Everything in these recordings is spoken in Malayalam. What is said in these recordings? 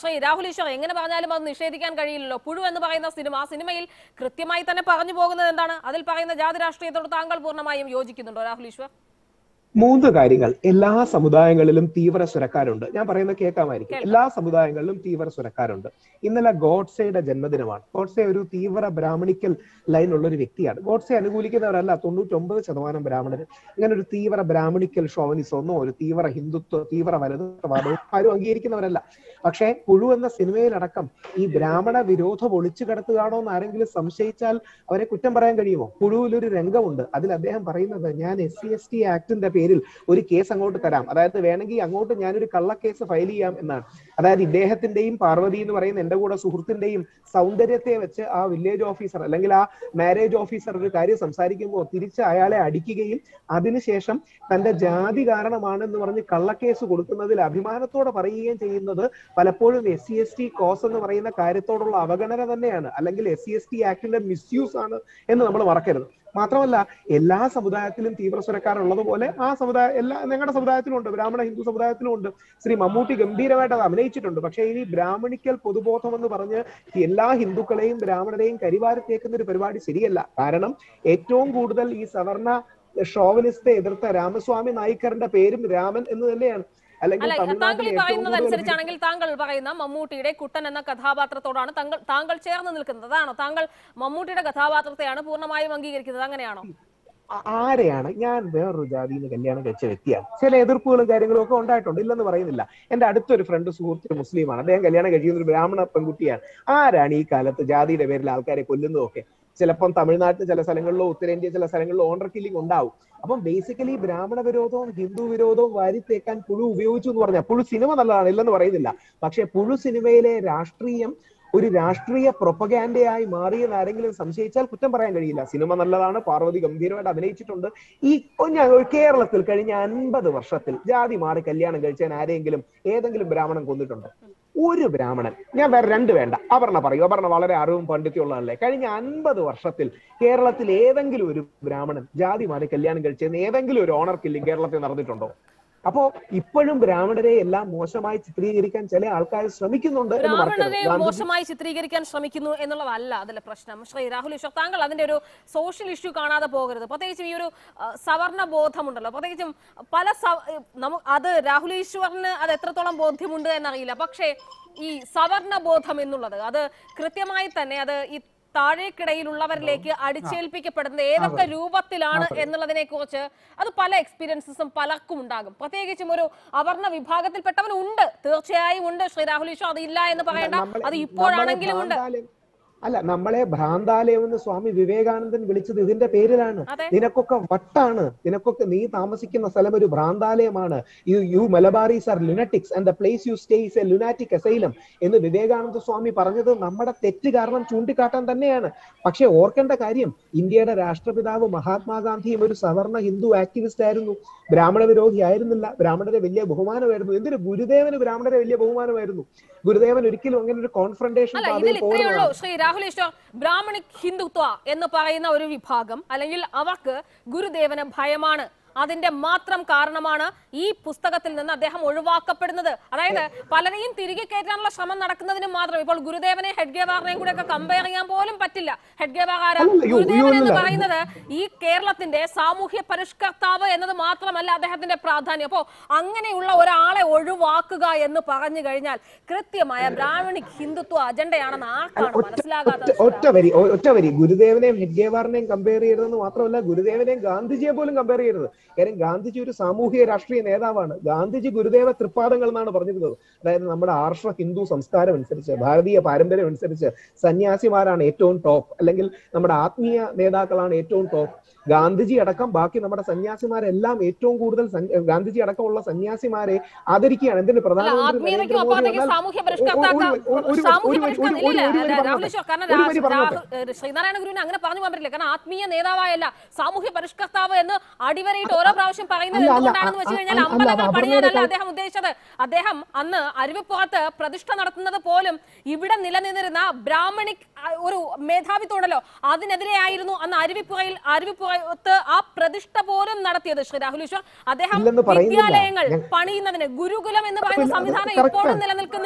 ശ്രീ രാഹുൽ ഈശ്വർ എങ്ങനെ പറഞ്ഞാലും അത് നിഷേധിക്കാൻ കഴിയില്ലല്ലോ പുഴു എന്ന് പറയുന്ന സിനിമ ആ സിനിമയിൽ കൃത്യമായി തന്നെ പറഞ്ഞു പോകുന്നത് എന്താണ് അതിൽ പറയുന്ന ജാതി രാഷ്ട്രീയത്തോട് താങ്കൾ പൂർണ്ണമായും യോജിക്കുന്നുണ്ടോ രാഹുൽ ഈശ്വർ മൂന്ന് കാര്യങ്ങൾ എല്ലാ സമുദായങ്ങളിലും തീവ്ര സ്വരക്കാരുണ്ട് ഞാൻ പറയുന്നത് കേൾക്കാമായിരിക്കും എല്ലാ സമുദായങ്ങളിലും തീവ്ര സ്വരക്കാരുണ്ട് ഇന്നലെ ഗോഡ്സെയുടെ ജന്മദിനമാണ് ഗോഡ്സെ ഒരു തീവ്ര ബ്രാഹ്മണിക്കൽ ലൈനുള്ള ഒരു വ്യക്തിയാണ് ഗോഡ്സെ അനുകൂലിക്കുന്നവരല്ല തൊണ്ണൂറ്റൊമ്പത് ശതമാനം ബ്രാഹ്മണർ ഇങ്ങനെ ഒരു തീവ്ര ബ്രാഹ്മണിക്കൽ ഷോവനിസമൊന്നോ ഒരു തീവ്ര ഹിന്ദുത്വ തീവ്ര വലതുവാദവും ആരും അംഗീകരിക്കുന്നവരല്ല പക്ഷേ പുഴു എന്ന സിനിമയിലടക്കം ഈ ബ്രാഹ്മണ വിരോധം ഒളിച്ചു കിടത്തുകയാണോ എന്ന് ആരെങ്കിലും സംശയിച്ചാൽ അവരെ കുറ്റം പറയാൻ കഴിയുമോ പുഴുവിൽ ഒരു രംഗമുണ്ട് അതിൽ അദ്ദേഹം പറയുന്നത് ഞാൻ എസ് സി എസ് ടി ആക്ടിന്റെ പേരിൽ ഒരു കേസ് അങ്ങോട്ട് തരാം അതായത് വേണമെങ്കിൽ അങ്ങോട്ട് ഞാനൊരു കള്ളക്കേസ് ഫയൽ ചെയ്യാം എന്നാണ് അതായത് ഇദ്ദേഹത്തിന്റെയും പാർവതി എന്ന് പറയുന്ന എന്റെ കൂടെ സുഹൃത്തിന്റെയും സൗന്ദര്യത്തെ വെച്ച് ആ വില്ലേജ് ഓഫീസർ അല്ലെങ്കിൽ ആ മാരേജ് ഓഫീസർ ഒരു കാര്യം സംസാരിക്കുമ്പോൾ തിരിച്ച് അയാളെ അടിക്കുകയും അതിനുശേഷം തന്റെ ജാതി കാരണമാണെന്ന് പറഞ്ഞ് കള്ളക്കേസ് കൊടുക്കുന്നതിൽ അഭിമാനത്തോടെ പറയുകയും ചെയ്യുന്നത് പലപ്പോഴും S C S T cause എന്ന് പറയുന്ന കാര്യത്തോടുള്ള അവഗണന തന്നെയാണ് അല്ലെങ്കിൽ എസ് സി എസ് ടി ആക്ടിന്റെ മിസ്യൂസ് ആണ് എന്ന് നമ്മൾ മറക്കരുത് മാത്രമല്ല എല്ലാ സമുദായത്തിലും തീവ്രസ്വരക്കാരുള്ളതുപോലെ ആ സമുദായ എല്ലാ ഞങ്ങളുടെ സമുദായത്തിലും ഉണ്ട് ബ്രാഹ്മണ ഹിന്ദു സമുദായത്തിലും ഉണ്ട് ശ്രീ മമ്മൂട്ടി ഗംഭീരമായിട്ട് അത് അഭിനയിച്ചിട്ടുണ്ട് പക്ഷേ ഇനി ബ്രാഹ്മണിക്കൽ പൊതുബോധം എന്ന് പറഞ്ഞ് എല്ലാ ഹിന്ദുക്കളെയും ബ്രാഹ്മണരെയും കരിവാരത്തേക്കുന്ന ഒരു പരിപാടി ശരിയല്ല കാരണം ഏറ്റവും കൂടുതൽ ഈ സവർണ ഷോവനിസ്റ്റെ എതിർത്ത രാമസ്വാമി നായിക്കറിന്റെ പേരും രാമൻ എന്ന് തന്നെയാണ് അല്ലെങ്കിൽ അല്ല താങ്കൾ തമിഴ്നാട്ടിൽ ഈ ഏറ്റവും പറയുന്നത് കൂടുതൽ അനുസരിച്ചാണെങ്കിൽ താങ്കൾ പറയുന്ന മമ്മൂട്ടിയുടെ കുട്ടൻ എന്ന കഥാപാത്രത്തോടാണ് താങ്കൾ താങ്കൾ ചേർന്ന് നിൽക്കുന്നത് അതാണോ താങ്കൾ മമ്മൂട്ടിയുടെ കഥാപാത്രത്തെയാണ് പൂർണ്ണമായും അംഗീകരിക്കുന്നത് അങ്ങനെയാണോ ആ- ആരെയാണ് ഞാൻ വേറൊരു ജാതിയിൽ നിന്ന് കല്യാണം കഴിച്ച വ്യക്തിയാണ് ചില എതിർപ്പുകളും കാര്യങ്ങളും ഒക്കെ ഉണ്ടായിട്ടുണ്ട് ഇല്ലെന്ന് പറയുന്നില്ല എന്റെ അടുത്തൊരു ഫ്രണ്ട് സുഹൃത്ത് മുസ്ലിമാണ് അദ്ദേഹം കല്യാണം കഴിക്കുന്ന ഒരു ബ്രാഹ്മണ പെൺകുട്ടിയാണ് ആരാണ് ഈ കാലത്ത് ജാതിയുടെ പേരിൽ ആൾക്കാരെ കൊല്ലുന്നതൊക്കെ ചിലപ്പം തമിഴ്നാട്ടിൽ ചില സ്ഥലങ്ങളിലോ ഉത്തരേന്ത്യ ചില സ്ഥലങ്ങളിലോ ഓണർ കില്ലിംഗ് ഉണ്ടാവും അപ്പം ബേസിക്കലി ബ്രാഹ്മണ വിരോധവും ഹിന്ദു വിരോധവും വാരിത്തേക്കാൻ പുഴു ഉപയോഗിച്ചു എന്ന് പറഞ്ഞാൽ പുഴു സിനിമ നല്ലതാണ് ഇല്ലെന്ന് പറയുന്നില്ല പക്ഷെ പുഴു സിനിമയിലെ രാഷ്ട്രീയം ഒരു രാഷ്ട്രീയ പ്രൊപ്പഗാൻഡയായി മാറിയെന്ന് ആരെങ്കിലും സംശയിച്ചാൽ കുറ്റം പറയാൻ കഴിയില്ല സിനിമ നല്ലതാണ് പാർവതി ഗംഭീരമായിട്ട് അഭിനയിച്ചിട്ടുണ്ട് ഈ ഞാൻ ഒരു കേരളത്തിൽ കഴിഞ്ഞ അൻപത് വർഷത്തിൽ ജാതി മാറി കല്യാണം കഴിച്ചാൽ ആരെങ്കിലും ഏതെങ്കിലും ബ്രാഹ്മണൻ കൊന്നിട്ടുണ്ടോ ഒരു ബ്രാഹ്മണൻ ഞാൻ വേറെ രണ്ട് വേണ്ട അപർണ പറയൂ അപർണ വളരെ അറിവും പണ്ഡിത്യമുള്ളതല്ലേ കഴിഞ്ഞ അൻപത് വർഷത്തിൽ കേരളത്തിൽ ഏതെങ്കിലും ഒരു ബ്രാഹ്മണൻ ജാതി മാറി കല്യാണം കഴിച്ചെന്ന് ഏതെങ്കിലും ഒരു ഓണർ കില്ലിംഗ് കേരളത്തിൽ നടന്നിട്ടുണ്ടോ അപ്പോ ഇപ്പോഴും ബ്രാഹ്മണരെ എല്ലാം മോശമായി ചിത്രീകരിക്കാൻ ചില ആൾക്കാർ ശ്രമിക്കുന്നുണ്ട് എന്ന് മറക്കരുത് ബ്രാഹ്മണരെ ഗാന്ധിജി മോശമായി ചിത്രീകരിക്കാൻ ശ്രമിക്കുന്നു എന്നുള്ളതല്ല അതിലെ പ്രശ്നം ശ്രീ രാഹുൽ ഈശ്വർ താങ്കൾ അതിന്റെ ഒരു സോഷ്യൽ ഇഷ്യൂ കാണാതെ പോകരുത് പ്രത്യേകിച്ചും ഈ ഒരു ആ, സവർണ ബോധമുണ്ടല്ലോ പ്രത്യേകിച്ചും പല സ- ഏ, നമു- അത് രാഹുൽ ഈശ്വറിന് അത് എത്രത്തോളം ബോധ്യമുണ്ട് എന്നറിയില്ല പക്ഷേ ഈ സവർണ ബോധം എന്നുള്ളത് അത് കൃത്യമായി തന്നെ അത് ഈ താഴേക്കിടയിലുള്ളവരിലേക്ക് അടിച്ചേൽപ്പിക്കപ്പെടുന്നത് ഏതൊക്കെ രൂപത്തിലാണ് എന്നുള്ളതിനെ കുറിച്ച് അത് പല എക്സ്പീരിയൻസസും പലർക്കും ഉണ്ടാകും പ്രത്യേകിച്ചും ഒരു അവർണ വിഭാഗത്തിൽപ്പെട്ടവൻ ഉണ്ട് തീർച്ചയായും ഉണ്ട് ശ്രീ രാഹുൽ ഈശ്വർ അതില്ല എന്ന് പറയേണ്ട നമ്മളെ- അത് ഇപ്പോഴാണെങ്കിലും നമ്മളെ ഉണ്ട് ഭ്രാന്താലയം- അല്ല നമ്മളെ ഭ്രാന്താലയം എന്ന് സ്വാമി വിവേകാനന്ദൻ വിളിച്ചത് ഇതിന്റെ പേരിലാണ് അതെ. നിനക്കൊക്കെ വട്ടാണ് നിനക്കൊക്കെ നീ താമസിക്കുന്ന സ്ഥലം ഒരു ഭ്രാന്താലയമാണ് you you Malabaris are lunatics and the place you stay is a lunatic asylum എന്ന് വിവേകാനന്ദ സ്വാമി പറഞ്ഞത് നമ്മുടെ തെറ്റ് കാരണം ചൂണ്ടിക്കാട്ടാൻ തന്നെയാണ് പക്ഷെ ഓർക്കേണ്ട കാര്യം ഇന്ത്യയുടെ രാഷ്ട്രപിതാവ് മഹാത്മാഗാന്ധിയും ഒരു സവർണ ഹിന്ദു ആക്ടിവിസ്റ്റ് ആയിരുന്നു ബ്രാഹ്മണ വിരോധി ആയിരുന്നില്ല ബ്രാഹ്മണരെ വലിയ ബഹുമാനമായിരുന്നു എന്തിന് ഗുരുദേവന് ബ്രാഹ്മണരെ വലിയ ബഹുമാനമായിരുന്നു ഗുരുദേവൻ ഒരിക്കലും അങ്ങനെ ഒരു കോൺഫ്രണ്ടേഷൻ അല്ല ഇതിൽ ഇത്രയേ ഉള്ളൂ ശ്രീ രാഹുൽ ഈശ്വർ ബ്രാഹ്മണിക് ഹിന്ദുത്വ എന്ന് പറയുന്ന ഒരു വിഭാഗം അല്ലെങ്കിൽ അവർക്ക് ഗുരുദേവന് ഭയമാണ് അതിന്റെ മാത്രം കാരണമാണ് ഈ പുസ്തകത്തിൽ നിന്ന് അദ്ദേഹം ഒഴിവാക്കപ്പെടുന്നത് അതായത് പലരെയും തിരികെ കയറ്റാനുള്ള ശ്രമം നടക്കുന്നതിന് മാത്രം ഇപ്പോൾ ഗുരുദേവനെ ഹെഡ്ഗേവാറിനെയും കൂടെ ഒക്കെ കമ്പയർ ചെയ്യാൻ പോലും പറ്റില്ല ഹെഡ്ഗേവാർ ആരാ അല്ലല്ല, യ്യോ, ഗുരുദേവൻ എന്ന് യ്യോ, പറയുന്നത് ഈ കേരളത്തിന്റെ സാമൂഹ്യ പരിഷ്കർത്താവ് എന്നത് മാത്രമല്ല അദ്ദേഹത്തിന്റെ പ്രാധാന്യം അപ്പോ അങ്ങനെയുള്ള ഒരാളെ ഒഴിവാക്കുക എന്ന് പറഞ്ഞു കഴിഞ്ഞാൽ കൃത്യമായ ബ്രാഹ്മണിക് ഹിന്ദുത്വ അജണ്ടയാണെന്ന് ആർക്കാണ് മനസ്സിലാകാത്തത് ഒറ്റ- ഒറ്റ വരി ഒ- ഒറ്റ വരി ഗുരുദേവനെയും ഹെഡ്ഗേവാറിനെയും കമ്പയർ ചെയ്യരുതെന്ന് മാത്രമല്ല ഗുരുദേവനെയും ഗാന്ധിജിയെ പോലും കമ്പയർ ചെയ്യരുത് കാര്യം ഗാന്ധിജി ഒരു സാമൂഹിക രാഷ്ട്രീയ നേതാവാണ് ഗാന്ധിജി ഗുരുദേവ തൃപ്പാദങ്ങൾ എന്നാണ് പറഞ്ഞിരുന്നത് അതായത് നമ്മുടെ ആർഷ ഹിന്ദു സംസ്കാരം അനുസരിച്ച് ഭാരതീയ പാരമ്പര്യം അനുസരിച്ച് സന്യാസിമാരാണ് ഏറ്റവും ടോപ്പ് അല്ലെങ്കിൽ നമ്മുടെ ആത്മീയ നേതാക്കളാണ് ഏറ്റവും ടോപ്പ് ഗാന്ധിജി അടക്കം ബാക്കി നമ്മുടെ സന്യാസിമാരെല്ലാം ഏറ്റവും കൂടുതൽ സന്യ- ഗാന്ധിജി അടക്കമുള്ള സന്യാസിമാരെ ആദരിക്കുകയാണ് എന്തിന് പ്രധാനമന്ത്രി ആത്മീയതയ്ക്കും നരേന്ദ്രമോദി അപ്പുറത്തേക്ക് വന്നാൽ സാമൂഹ്യ ഒരു- പരിഷ്കർത്താക്ക ഒരു- ഒരു- ഒരു- സാമൂഹ്യ ഒരു- പരിഷ്കർത്ത ഒരു- ഇല്ല ഒരു- ഒരു- ഒരു രാഹുൽ ഈശ്വർ കാരണം ഒരു വരി രാ- പറഞ്ഞോട്ടെ. രാഹുൽ- ശ്രീനാരായണ ഗുരുവിനെ അങ്ങനെ പറഞ്ഞു പോകാൻ പറ്റില്ല കാരണം ആത്മീയ നേതാവായല്ല സാമൂഹ്യ പരിഷ്കർത്താവ് എന്ന് അടിവരയിട്ട് ഓരോ പ്രാവശ്യം പറയുന്നത് അല്ല, അല്ല, എന്തുകൊണ്ടാണെന്ന് വെച്ച് കഴിഞ്ഞാൽ അല്ല, അല്ല, അമ്പലങ്ങൾ അപർണ്ണയുടെ പണിയാനല്ല കാര്യം- അദ്ദേഹം ഉദ്ദേശിച്ചത് അദ്ദേഹം അന്ന് അരുവിപ്പുറത്ത് പ്രതിഷ്ഠ നടത്തുന്നത് പോലും ഇവിടെ നിലനിന്നിരുന്ന ബ്രാഹ്മണിക് ആ, ഒരു മേധാവിത്വമുണ്ടല്ലോ അതിനെതിരെ ആയിരുന്നു അന്ന് അരുവിപ്പുറയിൽ അരുവിപ്പുറത്ത് ആ പ്രതിഷ്ഠ പോലും നടത്തിയത് ശ്രീ രാഹുൽ ഈശ്വർ അദ്ദേഹം ഇല്ലെന്ന് പറയുന്നില്ല. വിദ്യാലയങ്ങൾ ഞാൻ- പണിയുന്നതിന് ഗുരുകുലം എന്ന് പറയുന്ന അത് സംവിധാനം correct ഇപ്പോഴും ആണ്. നിലനിൽക്കുന്നുണ്ട്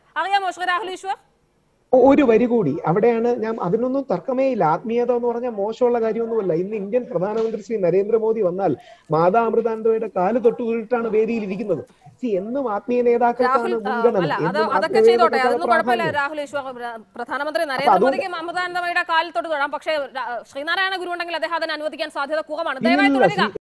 അറിയാമോ ശ്രീ രാഹുൽ ഈശ്വർ ഒ- ഒരു വരി കൂടി അവിടെയാണ് ഞാൻ അതിനൊന്നും തർക്കമേ ഇല്ല ആത്മീയത എന്ന് പറഞ്ഞാൽ മോശമുള്ള കാര്യമൊന്നുമല്ല ഇന്ന് ഇന്ത്യൻ പ്രധാനമന്ത്രി ശ്രീ നരേന്ദ്രമോദി വന്നാൽ മാതാ അമൃതാനന്ദയുടെ കാല് തൊട്ടുകൊണ്ടിട്ടാണ് വേദിയിൽ ഇരിക്കുന്നത് സി എന്നും ആത്മീയ രാഹുൽ നേതാക്കൾക്കാണ് ആ, മുൻഗണന അല്ല അത് എന്നും അതൊക്കെ ആത്മീയ ചെയ്തോട്ടെ നേതാക്കൾക്കാണ് അതൊന്നും കുഴപ്പമില്ല പ്രാധാന്യം. രാഹുൽ ഈശ്വർ പ്ര- പ്രധാനമന്ത്രി നരേന്ദ്രമോദിക്ക് അമൃതാനന്ദമയുടെ കാലിൽ തൊട്ട് തൊടാം പക്ഷേ രാ- ശ്രീനാരായണ ഗുരു ഉണ്ടെങ്കിൽ അദ്ദേഹം അതിന് അനുവദിക്കാൻ സാധ്യത കുറവാണ് ദയവായി ഇല്ല, തുടരുക